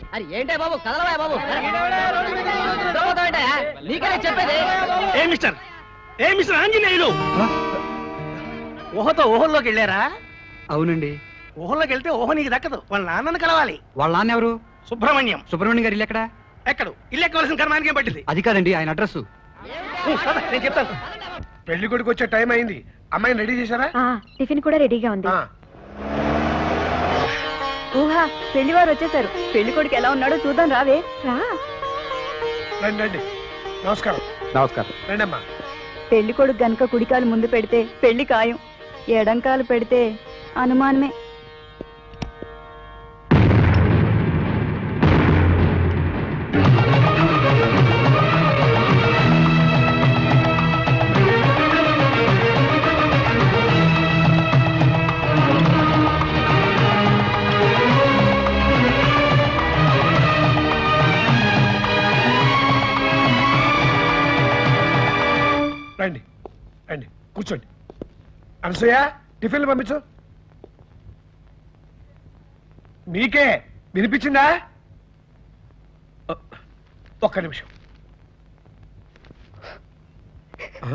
అరే ఏంటే బాబు కదలవా బాబు దొరకబోతావేంటయ్యా? నీకే చెప్పేది ఏ మిస్టర్ ఏ మిస్టర్ ఆంజనేయులు ఊహతో ఊహల్లోకి వెళ్ళారా అవునండి ఊహల్లోకి వెళ్తే ఊహ నీకు దక్కదు వాళ్ళ నాన్నను కలవాలి వాళ్ళ నాన్న ఎవరు సుబ్రహ్మణ్యం సుబ్రహ్మణ్యం గారు ఇల్లు ఎక్కడ ఎక్కడు ఇల్లు ఎక్కవలసిన కర్మానికి పట్టింది అది కాదండి ఆయన అడ్రస్ ఊ, పద, నేను చెప్తాను పెళ్లి కొడుకు వచ్చే టైం అయింది అమ్మాయిని రెడీ చేశారా ఆ, టిఫిన్ కూడా రెడీగా ఉంది ఆ, ఊహా పెళ్లి వారు వచ్చేసారు పెళ్లి కొడుకు ఎలా ఉన్నాడో చూద్దాం రావే రా రండి రండి నమస్కారం నమస్కారం రండి అమ్మా పెళ్లి కొడుకు గనక కుడికాలు ముందు పెడితే పెళ్లి ఖాయం ఎడంకాలు పెడితే అనుమానమే రండి రండి కూర్చోండి అనసూయ టిఫిన్లు పంపించు మీకే వినిపించిందా ఒ- ఒక్క నిమిషం ఆ?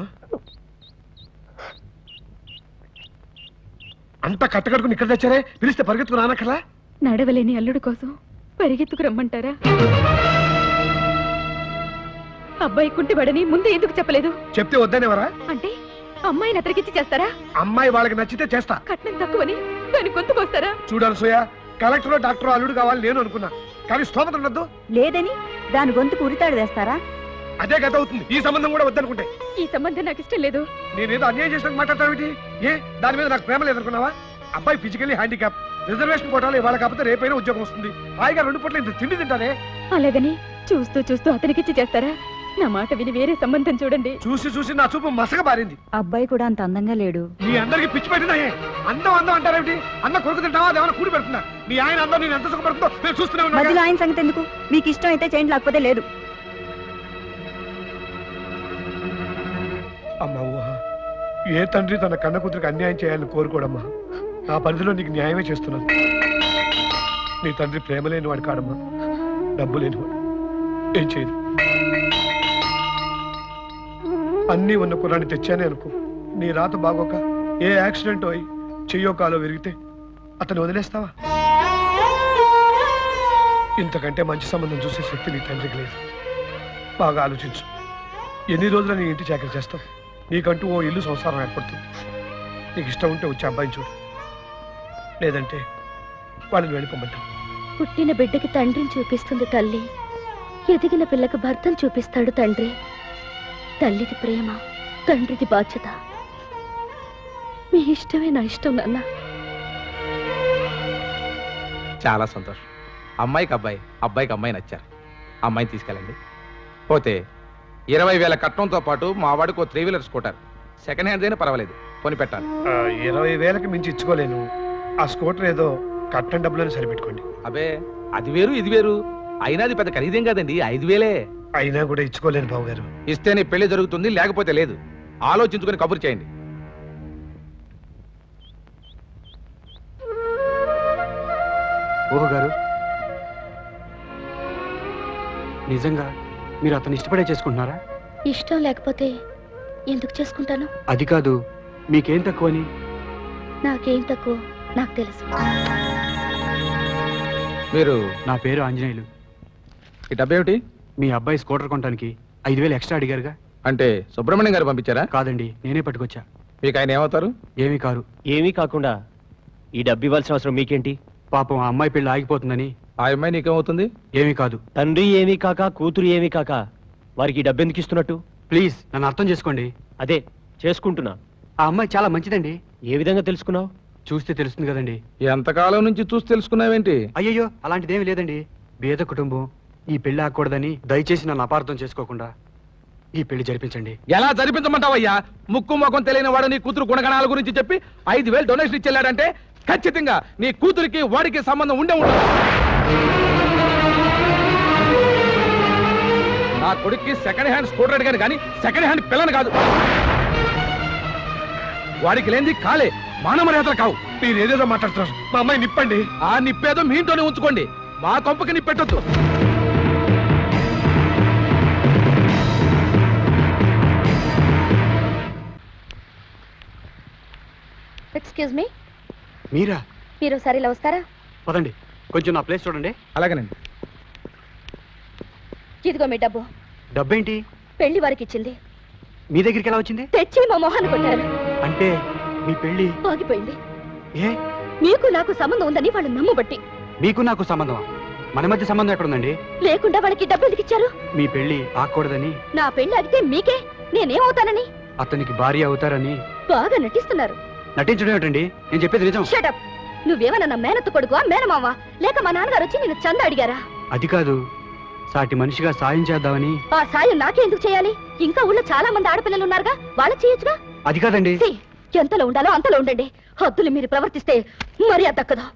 అంత కట్టకడుకుని ఇక్కడ తెచ్చారే పిలిస్తే పరిగెత్తుకు రానక్కలా నడవలేని అల్లుడు కోసం పరిగెత్తుకు రమ్మంటారా అబ్బాయి కుంటిబడని ముందే ఎందుకు చెప్పలేదు చెప్తే వద్దనేవరా అంటే అమ్మాయిని అతరికిచ్చి చేస్తారా అమ్మాయి వాళ్ళకి నచ్చితే చేస్తా కట్నం తక్కువని దాని గొంతుకొస్తారా చూడాలి సోయ కలెక్టర్ డాక్టర్ అల్లుడు కావాలి నేను అనుకున్నా కానీ స్తోమత ఉండద్దు లేదని దాని గొంతుకు ఉరితాడు వేస్తారా అదే గత అవుతుంది ఈ సంబంధం కూడా వద్దనుకుంటే ఈ సంబంధం నాకు ఇష్టం లేదు నేనేదో అన్యాయం చేసినట్టు మాట్లాడతావేంటి ఏ దాని మీద నాకు ప్రేమ లేదనుకున్నావా అబ్బాయి ఫిజికల్లీ హ్యాండిక్యాప్ రిజర్వేషన్ కోటాలు ఇవాళ కాకపోతే రేపైనా ఉద్యోగం వస్తుంది హాయిగా రెండు పూట్ల ఇంత తిండి తింటానే అలాగని చూస్తూ చూస్తూ అతనికిచ్చి చేస్తారా నా మాట విని వేరే సంబంధం చూడండి చూసి చూసి నా చూపు మసక బారింది అబ్బాయి కూడా అంత అందంగా లేడు మీ అందరికి పిచ్చి పెట్టినాయే అందం అందం అంటారేమిటి అన్న కొడుకు తింటావా అదేమన్నా కూడి పెడుతున్నా మీ ఆయన అందం నేను ఎంత సుఖపడుతుందో నేను చూస్తూనే ఉన్నా మధ్యలో ఆయన సంగతి ఎందుకు మీకు ఇష్టం అయితే చేయండి లేకపోతే లేదు అమ్మా ఊహ ఏ తండ్రి తన కన్న కూతురికి అన్యాయం చేయాలని కోరుకోడమ్మా నా పరిధిలో నీకు న్యాయమే చేస్తున్నాను నీ తండ్రి ప్రేమ లేనివాడు కాడమ్మా డబ్బు లేనివాడు ఏం చేయదు అన్నీ ఉన్న కుర్రాన్ని తెచ్చానే అనుకో నీ రాత బాగోక ఏ యాక్సిడెంట్ అయి చెయ్యో కాలో విరిగితే అతను వదిలేస్తావా ఇంతకంటే మంచి సంబంధం చూసే శక్తి నీ తండ్రికి లేదు బాగా ఆలోచించు ఎన్ని రోజులు నీ ఇంటి చాకరీ చేస్తావు నీకంటూ ఓ ఇల్లు సంసారం ఏర్పడుతుంది నీకు ఇష్టం ఉంటే వచ్చి అబ్బాయిని చూడు లేదంటే వాళ్ళని వెళ్ళిపోమంటావు పుట్టిన బిడ్డకి తండ్రిని చూపిస్తుంది తల్లి ఎదిగిన పిల్లకి భర్తను చూపిస్తాడు తండ్రి తల్లిది ప్రేమ తండ్రిది బాధ్యత మీ ఇష్టమే నా ఇష్టం నాన్న చాలా సంతోషం అమ్మాయికి అబ్బాయి అబ్బాయికి అమ్మాయి నచ్చారు అమ్మాయిని తీసుకెళ్ళండి పోతే ఇరవై వేల కట్నంతో పాటు మా వాడికి ఓ three wheeler scooter second hand అయినా పర్వాలేదు కొని పెట్టాలి ఆ, ఇరవై వేలకి మించి ఇచ్చుకోలేను ఆ స్కూటర్ ఏదో కట్నం డబ్బులని సరిపెట్టుకోండి అబే అది వేరు ఇది వేరు అయినా అది పెద్ద ఖరీదేం కాదండి ఐదు వేలే అయినా కూడా ఇచ్చుకోలేను బాబు గారు ఇస్తేనే పెళ్లి జరుగుతుంది లేకపోతే లేదు ఆలోచించుకొని కబురు చేయండి ఊహ గారు నిజంగా మీరు అతను ఇష్టపడే చేసుకుంటున్నారా ఇష్టం లేకపోతే ఎందుకు చేసుకుంటాను అది కాదు మీకేం తక్కువని నాకేం తక్కువ నాకు తెలుసు మీరు నా పేరు ఆంజనేయులు ఈ డబ్బేమిటి మీ అబ్బాయి స్కూటర్ కొనడానికి ఐదు వేలు ఎక్స్ట్రా అడిగారుగా అంటే సుబ్రహ్మణ్యం గారు పంపించారా కాదండి నేనే పట్టుకొచ్చా మీకు ఆయన ఏమవుతారు ఏమీ కారు ఏమీ కాకుండా ఈ డబ్బు ఇవ్వాల్సిన అవసరం మీకేంటి పాపం ఆ అమ్మాయి పెళ్లి ఆగిపోతుందని ఆ అమ్మాయి నీకేమవుతుంది ఏమీ కాదు తండ్రి ఏమీ కాక కూతురు ఏమీ కాక వారికి ఈ డబ్బు ఎందుకు ఇస్తున్నట్టు ప్లీజ్ నన్ను అర్థం చేసుకోండి అదే చేసుకుంటున్నా ఆ అమ్మాయి చాలా మంచిదండి ఏ విధంగా తెలుసుకున్నావు చూస్తే తెలుస్తుంది కదండి ఎంతకాలం నుంచి చూసి తెలుసుకున్నావేంటి అయ్యయ్యో అలాంటిదేమీ లేదండి బేద కుటుంబం ఈ పెళ్లి ఆగకూడదని దయచేసి నన్ను అపార్థం చేసుకోకుండా ఈ పెళ్లి జరిపించండి ఎలా జరిపించమంటావయ్యా ముక్కు ముఖం తెలియని వాడు నీ కూతురు గుణగణాల గురించి చెప్పి ఐదు వేలు డొనేషన్ ఇచ్చెళ్ళాడంటే ఖచ్చితంగా నీ కూతురికి వాడికి సంబంధం ఉండే ఉండదు నా కొడుక్కి సెకండ్ హ్యాండ్ స్కూటర్ అడిగాను కానీ సెకండ్ హ్యాండ్ పిల్లని కాదు వాడికి లేనిది కాలే మానవ మర్యాదలు కావు మీరు ఏదేదో మాట్లాడుతున్నారు మా అమ్మాయి నిప్పండి ఆ నిప్పేదో మీ ఇంట్లోనే ఉంచుకోండి మా కొంపకి నీ పెట్టొద్దు ఎక్స్క్యూజ్ మీ మీరా మీరు ఒకసారి ఇలా వస్తారా పదండి కొంచెం నా ప్లేస్ చూడండి అలాగేనండి ఇదిగో మీ డబ్బు డబ్బేంటి పెళ్లి వారికి ఇచ్చింది మీ దగ్గరికి ఎలా వచ్చింది తెచ్చి మా మొహాన్ని కొట్టారు అంటే మీ పెళ్ళి ఆగిపోయింది ఏ మీకు నాకు సంబంధం ఉందని వాళ్ళు నమ్మబట్టి మీకు నాకు సంబంధం మన మధ్య సంబంధం ఎక్కడుందండి లేకుండా వాళ్ళకి డబ్బు ఎందుకు ఇచ్చారు మీ పెళ్లి ఆకూడదని నా పెళ్లి ఆగితే మీకే నేనేమవుతానని అతనికి భార్య అవుతారని బాగా నటిస్తున్నారు నటించడం ఏమిటండి నేను చెప్పేది నిజం షటప్ నువ్వేమన్నా నా మేనత్త కొడుకువా మేనమావా లేక మా నాన్నగారు వచ్చి నేను చంద అడిగారా అది కాదు సాటి మనిషిగా సాయం చేద్దామని ఆ సాయం నాకే ఎందుకు చేయాలి ఇంకా ఊళ్ళో చాలా మంది ఆడపిల్లలు ఉన్నారుగా వాళ్ళు చేయొచ్చుగా అది కాదండి ఛీ, ఎంతలో ఉండాలో అంతలో ఉండండి హద్దులు మీరు ప్రవర్తిస్తే మరి దక్కదు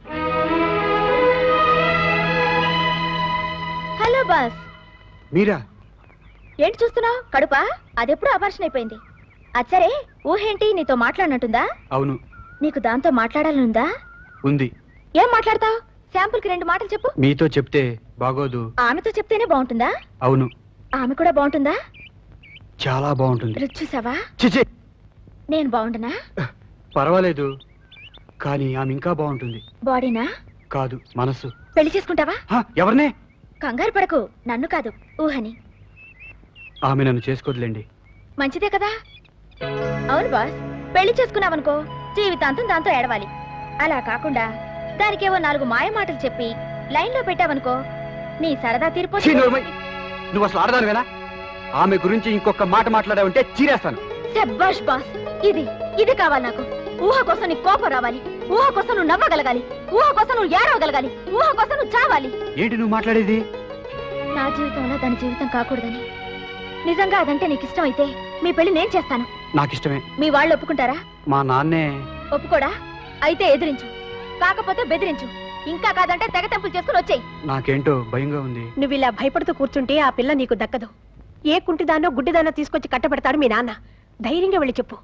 హలో బాస్ మీరా ఏంటి చూస్తున్నావు కడుపా అదెప్పుడు అపర్షన్ అయిపోయింది అచ్చరే ఊహేంటి నీతో మాట్లాడినట్టుందా అవును నీకు దాంతో మాట్లాడాలనుందా ఉంది ఏం మాట్లాడతావు శాంపుల్ కి రెండు మాటలు చెప్పు మీతో చెప్తే బాగోదు ఆమెతో చెప్తేనే బాగుంటుందా అవును ఆమె కూడా బాగుంటుందా చాలా బాగుంటుంది రుచి చూసావా చిచి నేను బాగుంటున్నా పర్వాలేదు కానీ ఆమె ఇంకా బాగుంటుంది బాడీనా కాదు మనసు పెళ్లి చేసుకుంటావా హ, ఎవరినే కంగారు పడకు నన్ను కాదు ఊహని ఆమె నన్ను చేసుకోదులేండి మంచిదే కదా అవును బాస్ పెళ్లి చేసుకున్నావనుకో జీవితాంతం దాంతో ఏడవాలి అలా కాకుండా దానికేవో నాలుగు మాయ మాటలు చెప్పి లైన్ లో పెట్టావనుకో నీ సరదా ఛీ, తీరిపోతుంది నోర్మై. నువ్వు అసలు ఆడదానివేనా ఆమె గురించి ఇంకొక మాట మాట్లాడావంటే చీరేస్తాను శబ్బాష్ బాస్ ఇది ఇది కావాలి నాకు ఊహ కోసం నీకు కోపం రావాలి ఊహ కోసం నువ్వు నవ్వగలగాలి ఊహ కోసం నువ్వు ఏడవగలగాలి ఊహ కోసం నువ్వు చావాలి ఏంటి నువ్వు మాట్లాడేది నా జీవితంలో దాని జీవితం కాకూడదని నిజంగా అదంటే నీకు ఇష్టం అయితే మీ పెళ్లి నేను చేస్తాను నాకిష్టమే మీ వాళ్ళు ఒప్పుకుంటారా మా నాన్నే ఒప్పుకోడా అయితే ఎదిరించు కాకపోతే బెదిరించు ఇంకా కాదంటే తెగ తెంపులు చేసుకుని వచ్చేయి నాకేంటో భయంగా ఉంది నువ్వు ఇలా భయపడుతూ కూర్చుంటే ఆ పిల్ల నీకు దక్కదు ఏ కుంటిదానో గుడ్డిదానో తీసుకొచ్చి కట్టబెడతాడు మీ నాన్న ధైర్యంగా వెళ్ళి చెప్పు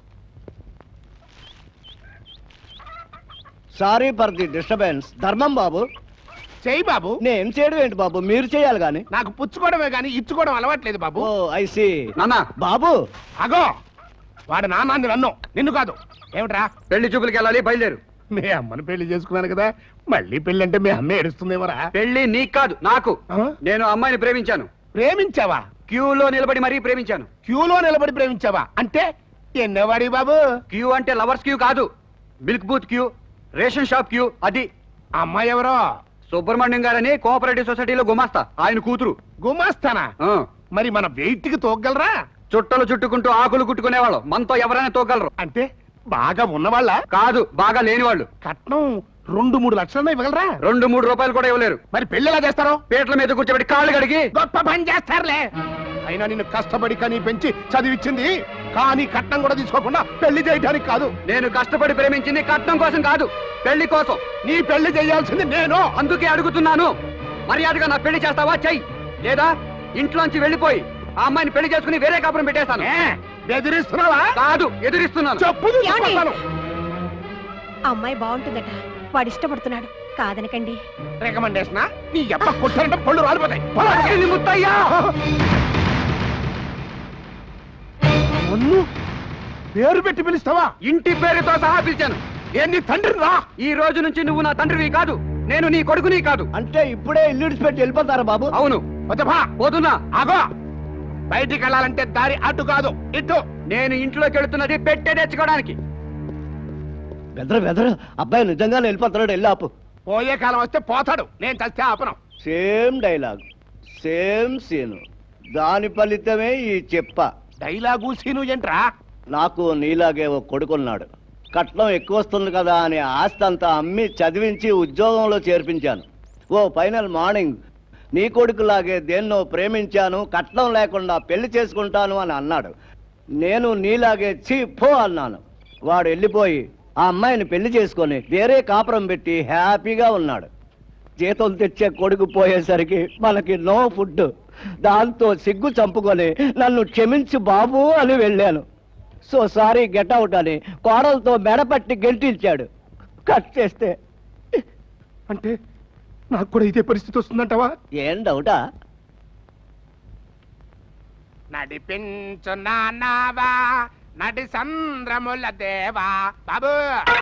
సారీ ఫర్ ది డిస్టర్బెన్స్ ధర్మం బాబు చెయ్యి బాబు నేను చేయడం ఏంటి బాబు మీరు చేయాలి గాని నాకు పుచ్చుకోవడమే గాని ఇచ్చుకోవడం అలవాట్లేదు బాబు ఓ ఐ సి నాన్న బాబు అగో వాడు నాన్నది నన్ను నిన్ను కాదు ఏమిట్రా పెళ్లి చూపులకి వెళ్ళాలి బయలుదేరు మీ అమ్మని పెళ్లి చేసుకున్నాను కదా మళ్ళీ పెళ్లి అంటే మీ అమ్మ ఏడుస్తుందేమరా పెళ్లి నీకు కాదు నాకు ఆ? నేను అమ్మాయిని ప్రేమించాను ప్రేమించావా క్యూలో నిలబడి మరీ ప్రేమించాను క్యూలో నిలబడి ప్రేమించావా అంటే ఎన్నవాడి బాబు క్యూ అంటే లవర్స్ క్యూ కాదు milk booth queue ration shop queue అది అమ్మాయి ఎవరో సుబ్రహ్మణ్యం గారని కోఆపరేటివ్ సొసైటీలో గుమాస్తా ఆయన కూతురు గుమాస్తానా ఆ, మరి మన వెయిట్ కి తోగలరా చుట్టలు చుట్టుకుంటూ ఆకులు కుట్టుకునేవాళ్ళు మనతో ఎవరైనా తోగలరు అంటే బాగా ఉన్నవాళ్ళ కాదు బాగా లేని వాళ్ళు కట్నం రెండు మూడు లక్షలన్నా ఇవ్వగలరా రెండు మూడు రూపాయలు కూడా ఇవ్వలేరు మరి పెళ్లి ఎలా చేస్తారో పీటల మీద కూర్చోబెట్టి కాళ్ళు కడిగి గొప్ప పని చేస్తారులే అయినా నిన్ను కష్టపడి కని పెంచి చదివిచ్చింది కానీ కట్నం కూడా తీసుకోకుండా పెళ్లి చేయడానికి కాదు నేను కష్టపడి ప్రేమించింది కట్నం కోసం కాదు పెళ్లి కోసం నీ పెళ్లి చేయాల్సింది నేను అందుకే అడుగుతున్నాను మర్యాదగా నా పెళ్లి చేస్తావా చెయ్యి లేదా ఇంట్లోంచి వెళ్ళిపోయి ఆ అమ్మాయిని పెళ్లి చేసుకుని వేరే కాపురం పెట్టేస్తాను ఏ, బెదిరిస్తున్నావా కాదు ఎదురిస్తున్నాను చెప్పు తీసుకొస్తాను. ఆ అమ్మాయి బాగుంటుందట వాడు ఇష్టపడుతున్నాడు కాదనకండి రికమెండేషనా నీ ఎప్ప కొట్టారంటే పళ్ళు రాలిపోతాయి పోరా. ఇది ముత్తయ్యా నన్ను పేరు పెట్టి పిలుస్తావా ఇంటి పేరుతో సహా పిలిచాను ఏంది తండ్రి రా ఈ రోజు నుంచి నువ్వు నా తండ్రివి కాదు నేను నీ కొడుకుని కాదు అంటే ఇప్పుడే ఇల్లు విడిచిపెట్టి వెళ్ళిపోతారా బాబు అవును వద్దపా పోతున్నా ఆగో బయటికి వెళ్ళాలంటే దారి అటు కాదు ఇటు నేను ఇంట్లోకి వెళుతున్నది పెట్టే తెచ్చుకోవడానికి బెదరు బెదరు అబ్బాయి నిజంగానే వెళ్ళిపోతున్నాడు వెళ్ళి ఆపు పోయే కాలం వస్తే పోతాడు నేను చస్తే ఆపను సేమ్ డైలాగ్ సేమ్ సీను దాని ఫలితమే ఈ చెప్ప డైలాగు సీను ఏంట్రా నాకు నీలాగే ఓ కొడుకున్నాడు కట్నం ఎక్కువ వస్తుంది కదా అని ఆస్తి అంతా అమ్మి చదివించి ఉద్యోగంలో చేర్పించాను ఓ ఫైనల్ మార్నింగ్ నీ కొడుకులాగే దేన్నో ప్రేమించాను కట్నం లేకుండా పెళ్లి చేసుకుంటాను అని అన్నాడు నేను నీలాగే చీ పో అన్నాను వాడు వెళ్ళిపోయి ఆ అమ్మాయిని పెళ్లి చేసుకొని వేరే కాపురం పెట్టి హ్యాపీగా ఉన్నాడు జీతం తెచ్చే కొడుకు పోయేసరికి మనకి నో ఫుడ్ దాంతో సిగ్గు చంపుకొని నన్ను క్షమించు బాబు అని వెళ్ళాను సో సారీ గెట్ అవుట్ అని కోడలతో మెడపట్టి గెంటించాడు కట్ చేస్తే అంటే నాకు కూడా ఇదే పరిస్థితి వస్తుందంటావా ఏం డౌటా నడిపించు నానావా నడి సంద్రముల దేవా బాబు